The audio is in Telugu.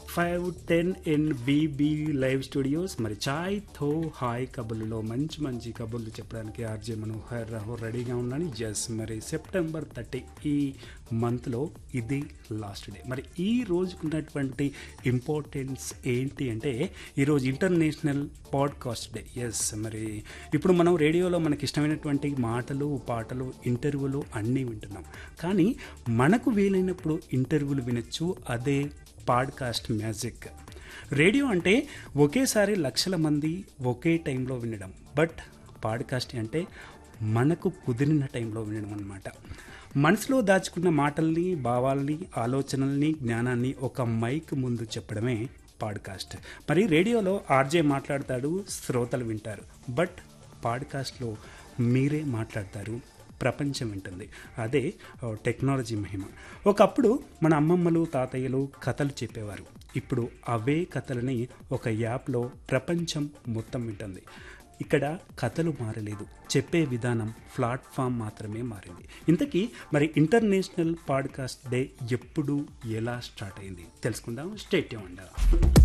five ten in BB live studios మరి చాయ్ థో హాయ్ కబుర్లలో మంచి మంచి కబుర్లు చెప్పడానికి ఆర్జే మనోహర్ రాహు రెడీగా ఉన్నాను ఎస్ మరి సెప్టెంబర్ థర్టీ ఈ మంత్లో ఇది లాస్ట్ డే మరి ఈ రోజుకున్నటువంటి ఇంపార్టెన్స్ ఏంటి అంటే ఈరోజు ఇంటర్నేషనల్ పాడ్కాస్ట్ డే ఎస్ మరి ఇప్పుడు మనం రేడియోలో మనకి ఇష్టమైనటువంటి మాటలు పాటలు ఇంటర్వ్యూలు అన్నీ వింటున్నాం కానీ మనకు వీలైనప్పుడు ఇంటర్వ్యూలు వినొచ్చు అదే పాడ్కాస్ట్ మ్యాజిక్ రేడియో అంటే ఒకేసారి లక్షల మంది ఒకే టైంలో వినడం బట్ పాడ్కాస్ట్ అంటే మనకు కుదిరిన టైంలో వినడం అనమాట మనసులో దాచుకున్న మాటల్ని భావాల్ని ఆలోచనల్ని జ్ఞానాన్ని ఒక మైక్ ముందు చెప్పడమే పాడ్కాస్ట్ మరి రేడియోలో ఆర్జే మాట్లాడతాడు శ్రోతలు వింటారు బట్ పాడ్కాస్ట్లో మీరే మాట్లాడతారు ప్రపంచం వింటుంది అదే టెక్నాలజీ మహిమ ఒకప్పుడు మన అమ్మమ్మలు తాతయ్యలు కథలు చెప్పేవారు ఇప్పుడు అవే కథలని ఒక యాప్లో ప్రపంచం మొత్తం వింటుంది ఇక్కడ కథలు మారలేదు చెప్పే విధానం ప్లాట్ఫామ్ మాత్రమే మారింది ఇంతకీ మరి ఇంటర్నేషనల్ పాడ్కాస్ట్ డే ఎప్పుడు ఎలా స్టార్ట్ అయింది తెలుసుకుందాం స్టేట్ ఉండాలి